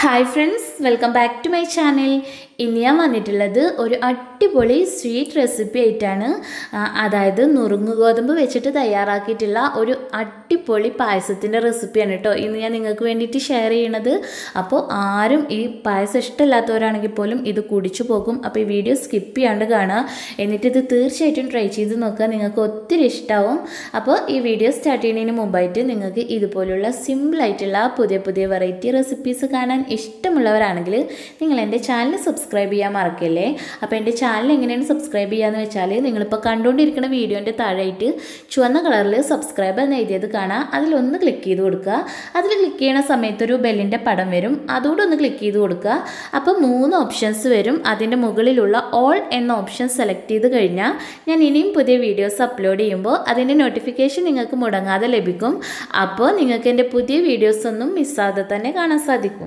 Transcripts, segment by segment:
hi friends welcome back to my channel ഇന്ന് ഞാൻ വന്നിട്ടുള്ളത് ഒരു അടിപൊളി സ്വീറ്റ് റെസിപ്പി ആയിട്ടാണ് ആ, അതായത് നുറുങ്ങ് ഗോതമ്പ് വെച്ചിട്ട് തയ്യാറാക്കിയിട്ടുള്ള ഒരു അടിപൊളി പായസത്തിൻ്റെ റെസിപ്പിയാണ് കേട്ടോ ഇന്ന് ഞാൻ നിങ്ങൾക്ക് വേണ്ടിയിട്ട് ഷെയർ ചെയ്യണത് അപ്പോൾ ആരും ഈ പായസം ഇഷ്ടമില്ലാത്തവരാണെങ്കിൽ പോലും ഇത് കുടിച്ചു പോകും അപ്പോൾ ഈ വീഡിയോ സ്കിപ്പ് ചെയ്യാണ്ട് കാണുക എന്നിട്ട് ഇത് തീർച്ചയായിട്ടും ട്രൈ ചെയ്ത് നോക്കുക നിങ്ങൾക്ക് ഒത്തിരി ഇഷ്ടമാവും അപ്പോൾ ഈ വീഡിയോ സ്റ്റാർട്ട് ചെയ്യുന്നതിന് മുമ്പായിട്ട് നിങ്ങൾക്ക് ഇതുപോലുള്ള സിമ്പിളായിട്ടുള്ള പുതിയ പുതിയ വെറൈറ്റി റെസിപ്പീസ് കാണാൻ ഇഷ്ടമുള്ളവരാണെങ്കിൽ നിങ്ങൾ എൻ്റെ ചാനൽ സബ്സ്ക്രൈബ് ചെയ്യാൻ മറക്കല്ലേ അപ്പോൾ എൻ്റെ ചാനൽ എങ്ങനെയാണ് സബ്സ്ക്രൈബ് ചെയ്യാന്ന് വെച്ചാൽ നിങ്ങളിപ്പോൾ കണ്ടുകൊണ്ടിരിക്കുന്ന വീഡിയോൻ്റെ താഴെയായിട്ട് ചുവന്ന കളറിൽ സബ്സ്ക്രൈബ് എന്ന് എഴുതിയത് കാണാം അതിലൊന്ന് ക്ലിക്ക് ചെയ്ത് കൊടുക്കുക അതിൽ ക്ലിക്ക് ചെയ്യുന്ന സമയത്ത് ഒരു ബെല്ലിൻ്റെ പടം വരും അതുകൂടെ ഒന്ന് ക്ലിക്ക് ചെയ്ത് കൊടുക്കുക അപ്പോൾ മൂന്ന് ഓപ്ഷൻസ് വരും അതിൻ്റെ മുകളിലുള്ള ഓൾ എന്ന ഓപ്ഷൻ സെലക്ട് ചെയ്ത് കഴിഞ്ഞാൽ ഞാൻ ഇനിയും പുതിയ വീഡിയോസ് അപ്ലോഡ് ചെയ്യുമ്പോൾ അതിൻ്റെ നോട്ടിഫിക്കേഷൻ നിങ്ങൾക്ക് മുടങ്ങാതെ ലഭിക്കും അപ്പോൾ നിങ്ങൾക്ക് എൻ്റെ പുതിയ വീഡിയോസ് ഒന്നും മിസ്സാതെ തന്നെ കാണാൻ സാധിക്കും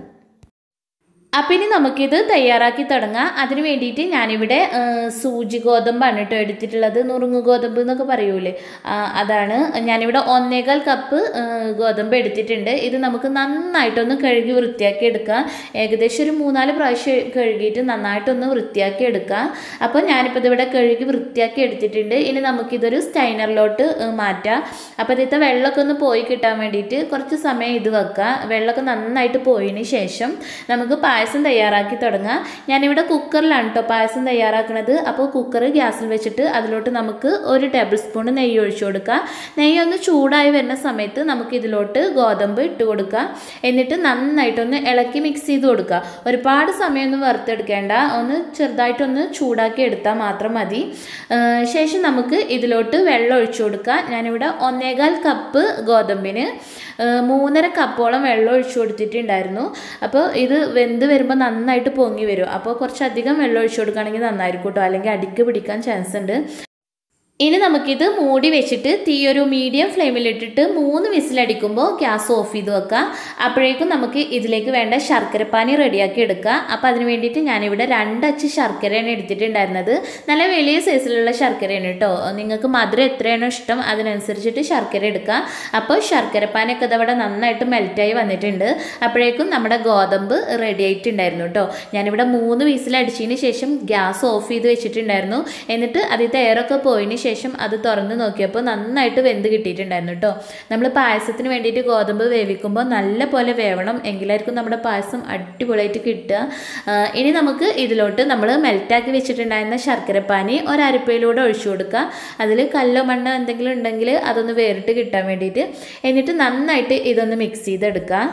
അപ്പം ഇനി നമുക്കിത് തയ്യാറാക്കി തുടങ്ങാം അതിന് വേണ്ടിയിട്ട് ഞാനിവിടെ ആ, സൂചി ഗോതമ്പാണ് കേട്ടോ എടുത്തിട്ടുള്ളത് നുറുങ്ങ് ഗോതമ്പ് എന്നൊക്കെ പറയൂലേ ആ, അതാണ് ഞാനിവിടെ ഒന്നേകാൽ കപ്പ് ആ, ഗോതമ്പ് എടുത്തിട്ടുണ്ട് ഇത് നമുക്ക് നന്നായിട്ടൊന്ന് കഴുകി വൃത്തിയാക്കി എടുക്കാം ഏകദേശം ഒരു മൂന്നാല് പ്രാവശ്യം കഴുകിയിട്ട് നന്നായിട്ടൊന്ന് വൃത്തിയാക്കി എടുക്കാം അപ്പോൾ ഞാനിപ്പോൾ ഇതിവിടെ കഴുകി വൃത്തിയാക്കി എടുത്തിട്ടുണ്ട് ഇനി നമുക്കിതൊരു സ്റ്റൈനറിലോട്ട് ആ, മാറ്റാം അപ്പോൾ ഇതിത്തെ വെള്ളമൊക്കെ ഒന്ന് പോയി കിട്ടാൻ വേണ്ടിയിട്ട് കുറച്ച് സമയം ഇത് വെക്കാം വെള്ളമൊക്കെ നന്നായിട്ട് പോയതിന് ശേഷം നമുക്ക് പായസം തയ്യാറാക്കി തുടങ്ങാം ഞാനിവിടെ കുക്കറിലാണ് കേട്ടോ പായസം തയ്യാറാക്കുന്നത് അപ്പോൾ കുക്കർ ഗ്യാസിൽ വെച്ചിട്ട് അതിലോട്ട് നമുക്ക് ഒരു ടേബിൾ സ്പൂൺ നെയ്യ് ഒഴിച്ചു കൊടുക്കുക നെയ്യ് ഒന്ന് ചൂടായി വരുന്ന സമയത്ത് നമുക്ക് ഇതിലോട്ട് ഗോതമ്പ് ഇട്ട് കൊടുക്കുക എന്നിട്ട് നന്നായിട്ടൊന്ന് ഇളക്കി മിക്സ് ചെയ്ത് കൊടുക്കുക ഒരുപാട് സമയമൊന്നും വറുത്തെടുക്കേണ്ട ഒന്ന് ചെറുതായിട്ടൊന്ന് ചൂടാക്കി എടുത്താൽ മാത്രം മതി ആ, ശേഷം നമുക്ക് ഇതിലോട്ട് വെള്ളം ഒഴിച്ചു കൊടുക്കുക ഞാനിവിടെ ഒന്നേകാൽ കപ്പ് ഗോതമ്പിന് ആ, മൂന്നര കപ്പോളം വെള്ളം ഒഴിച്ചു കൊടുത്തിട്ടുണ്ടായിരുന്നു അപ്പോൾ ഇത് വെന്ത് വരുമ്പോൾ നന്നായിട്ട് പൊങ്ങി വരും അപ്പോൾ കുറച്ചധികം വെള്ളം ഒഴിച്ചു കൊടുക്കുകയാണെങ്കിൽ നന്നായിരിക്കും കേട്ടോ അല്ലെങ്കിൽ അടിക്ക് പിടിക്കാൻ ചാൻസ് ഉണ്ട് ഇനി നമുക്കിത് മൂടി വെച്ചിട്ട് തീ ഒരു മീഡിയം ഫ്ലെയിമിലിട്ടിട്ട് മൂന്ന് വിസിലടിക്കുമ്പോൾ ഗ്യാസ് ഓഫ് ചെയ്ത് വെക്കാം അപ്പോഴേക്കും നമുക്ക് ഇതിലേക്ക് വേണ്ട ശർക്കരപ്പാനി റെഡിയാക്കി എടുക്കാം അപ്പോൾ അതിന് വേണ്ടിയിട്ട് ഞാനിവിടെ രണ്ടച്ച് ശർക്കരയാണ് എടുത്തിട്ടുണ്ടായിരുന്നത് നല്ല വലിയ സൈസിലുള്ള ശർക്കരയാണ് കേട്ടോ നിങ്ങൾക്ക് മധുരം എത്രയാണോ ഇഷ്ടം അതിനനുസരിച്ചിട്ട് ശർക്കര എടുക്കാം അപ്പോൾ ശർക്കരപ്പാനൊക്കെ ഇതവിടെ നന്നായിട്ട് മെൽറ്റായി വന്നിട്ടുണ്ട് അപ്പോഴേക്കും നമ്മുടെ ഗോതമ്പ് റെഡി ആയിട്ടുണ്ടായിരുന്നു കേട്ടോ ഞാനിവിടെ മൂന്ന് വിസിലടിച്ചതിന് ശേഷം ഗ്യാസ് ഓഫ് ചെയ്ത് വെച്ചിട്ടുണ്ടായിരുന്നു എന്നിട്ട് അതിലത്തെ എയറൊക്കെ പോയതിന് ശേഷം അത് തുറന്ന് നോക്കിയപ്പോൾ നന്നായിട്ട് വെന്ത് കിട്ടിയിട്ടുണ്ടായിരുന്നു കേട്ടോ നമ്മൾ പായസത്തിന് വേണ്ടിയിട്ട് ഗോതമ്പ് വേവിക്കുമ്പോൾ നല്ല പോലെ വേവണം എങ്കിലായിരിക്കും നമ്മുടെ പായസം അടിപൊളിയായിട്ട് കിട്ടുക ആ, ഇനി നമുക്ക് ഇതിലോട്ട് നമ്മൾ മെൽറ്റാക്കി വെച്ചിട്ടുണ്ടായിരുന്ന ശർക്കരപ്പാനി ഒരരിപ്പയിലൂടെ ഒഴിച്ചു കൊടുക്കുക അതിൽ കല്ലോ മണ്ണോ എന്തെങ്കിലും ഉണ്ടെങ്കിൽ അതൊന്ന് വേറിട്ട് കിട്ടാൻ വേണ്ടിയിട്ട് എന്നിട്ട് നന്നായിട്ട് ഇതൊന്ന് മിക്സ് ചെയ്തെടുക്കുക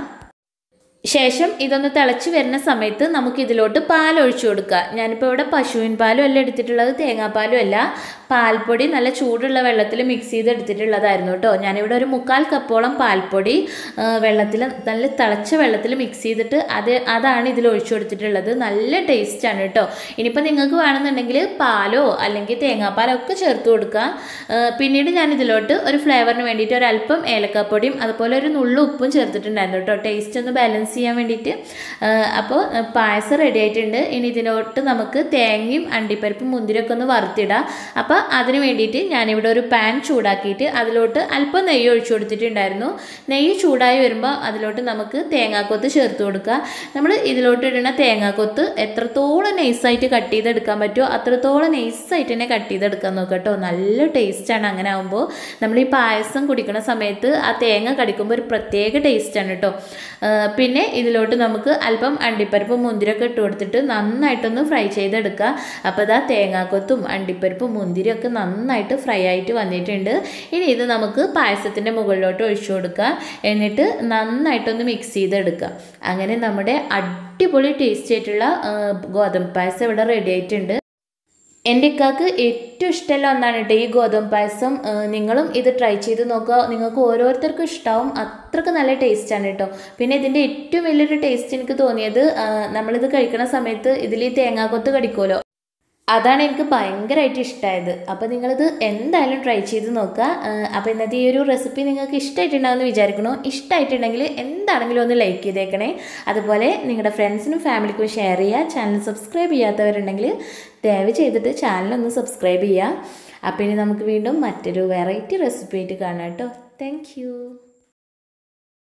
ശേഷം ഇതൊന്ന് തിളച്ച് വരുന്ന സമയത്ത് നമുക്ക് ഇതിലോട്ട് പാൽ ഒഴിച്ചു കൊടുക്കുക ഞാനിപ്പോൾ ഇവിടെ പശുവിൻ പാലും അല്ല എടുത്തിട്ടുള്ളത് തേങ്ങാപ്പാലും അല്ല പാൽപ്പൊടി നല്ല ചൂടുള്ള വെള്ളത്തിൽ മിക്സ് ചെയ്ത് എടുത്തിട്ടുള്ളതായിരുന്നു കേട്ടോ ഞാനിവിടെ ഒരു മുക്കാൽ കപ്പോളം പാൽപ്പൊടി ആ, വെള്ളത്തിൽ നല്ല തിളച്ച വെള്ളത്തിൽ മിക്സ് ചെയ്തിട്ട് അത് അതാണ് ഇതിൽ ഒഴിച്ചു കൊടുത്തിട്ടുള്ളത് നല്ല ടേസ്റ്റാണ് കേട്ടോ ഇനിയിപ്പോൾ നിങ്ങൾക്ക് വേണമെന്നുണ്ടെങ്കിൽ പാലോ അല്ലെങ്കിൽ തേങ്ങാപ്പാലോ ഒക്കെ ചേർത്ത് കൊടുക്കുക ആ, പിന്നീട് ഞാൻ ഇതിലോട്ട് ഒരു ഫ്ലേവറിന് വേണ്ടിയിട്ട് ഒരു അല്പം ഏലക്കാപ്പൊടിയും അതുപോലെ ഒരു നുള്ളു ഉപ്പും ചേർത്തിട്ടുണ്ടായിരുന്നു കേട്ടോ ടേസ്റ്റ് ഒന്ന് ബാലൻസ് ചെയ്യാൻ വേണ്ടിയിട്ട് ആ, അപ്പോൾ ആ, പായസം റെഡി ആയിട്ടുണ്ട് ഇനി ഇതിലോട്ട് നമുക്ക് തേങ്ങയും അണ്ടിപ്പരിപ്പും മുന്തിരിയൊക്കെ ഒന്ന് വറുത്തിടാം അപ്പോൾ അതിന് വേണ്ടിയിട്ട് ഞാനിവിടെ ഒരു പാൻ ചൂടാക്കിയിട്ട് അതിലോട്ട് അല്പം നെയ്യ് ഒഴിച്ചു കൊടുത്തിട്ടുണ്ടായിരുന്നു നെയ്യ് ചൂടായി വരുമ്പോൾ അതിലോട്ട് നമുക്ക് തേങ്ങാക്കൊത്ത് ചേർത്ത് കൊടുക്കുക നമ്മൾ ഇതിലോട്ട് ഇടുന്ന തേങ്ങാക്കൊത്ത് എത്രത്തോളം നൈസായിട്ട് കട്ട് ചെയ്തെടുക്കാൻ പറ്റുമോ അത്രത്തോളം നൈസായിട്ട് തന്നെ കട്ട് ചെയ്തെടുക്കാൻ നോക്കുക കേട്ടോ നല്ല ടേസ്റ്റാണ് അങ്ങനെ ആകുമ്പോൾ നമ്മൾ ഈ പായസം കുടിക്കുന്ന സമയത്ത് ആ തേങ്ങ കടിക്കുമ്പോൾ ഒരു പ്രത്യേക ടേസ്റ്റാണ് കേട്ടോ ആ, പിന്നെ ഇതിലോട്ട് നമുക്ക് അല്പം അണ്ടിപ്പരിപ്പും മുന്തിരിയൊക്കെ ഇട്ട് കൊടുത്തിട്ട് നന്നായിട്ടൊന്ന് ഫ്രൈ ചെയ്തെടുക്കുക അപ്പോൾ ഇതാ തേങ്ങാക്കൊത്തും അണ്ടിപ്പരിപ്പും മുന്തിരിയും ഒക്കെ നന്നായിട്ട് ഫ്രൈ ആയിട്ട് വന്നിട്ടുണ്ട് ഇനി ഇത് നമുക്ക് പായസത്തിൻ്റെ മുകളിലോട്ട് ഒഴിച്ചു കൊടുക്കുക എന്നിട്ട് നന്നായിട്ടൊന്ന് മിക്സ് ചെയ്തെടുക്കുക അങ്ങനെ നമ്മുടെ അടിപൊളി ടേസ്റ്റ് ആയിട്ടുള്ള ആ, ഗോതമ്പ് പായസം ഇവിടെ റെഡി ആയിട്ടുണ്ട് എൻ്റെ ഇക്കാക്ക് ഏറ്റവും ഇഷ്ടമുള്ള ഒന്നാണ് കേട്ടോ ഈ ഗോതമ്പ് പായസം ആ, നിങ്ങളും ഇത് ട്രൈ ചെയ്ത് നോക്കുക നിങ്ങൾക്ക് ഓരോരുത്തർക്കും ഇഷ്ടമാവും അത്രക്ക് നല്ല ടേസ്റ്റാണ് കേട്ടോ പിന്നെ ഇതിൻ്റെ ഏറ്റവും വലിയൊരു ടേസ്റ്റ് എനിക്ക് തോന്നിയത് ആ, നമ്മളിത് കഴിക്കുന്ന സമയത്ത് ഇതിൽ ഈ തേങ്ങാക്കൊത്ത് കടിക്കുമല്ലോ അതാണ് എനിക്ക് ഭയങ്കരമായിട്ട് ഇഷ്ടമായത് അപ്പോൾ നിങ്ങളിത് എന്തായാലും ട്രൈ ചെയ്ത് നോക്കുക അപ്പോൾ ഇന്നത്തെ ഈ ഒരു റെസിപ്പി നിങ്ങൾക്ക് ഇഷ്ടമായിട്ടുണ്ടാകുമെന്ന് വിചാരിക്കണോ ഇഷ്ടമായിട്ടുണ്ടെങ്കിൽ എന്താണെങ്കിലും ഒന്ന് ലൈക്ക് ചെയ്തേക്കണേ അതുപോലെ നിങ്ങളുടെ ഫ്രണ്ട്സിനും ഫാമിലിക്കും ഷെയർ ചെയ്യുക ചാനൽ സബ്സ്ക്രൈബ് ചെയ്യാത്തവരുണ്ടെങ്കിൽ ദയവ് ചെയ്തിട്ട് ചാനലൊന്ന് സബ്സ്ക്രൈബ് ചെയ്യുക അപ്പോൾ ഇനി നമുക്ക് വീണ്ടും മറ്റൊരു വെറൈറ്റി റെസിപ്പി ആയിട്ട് കാണാം കേട്ടോ താങ്ക്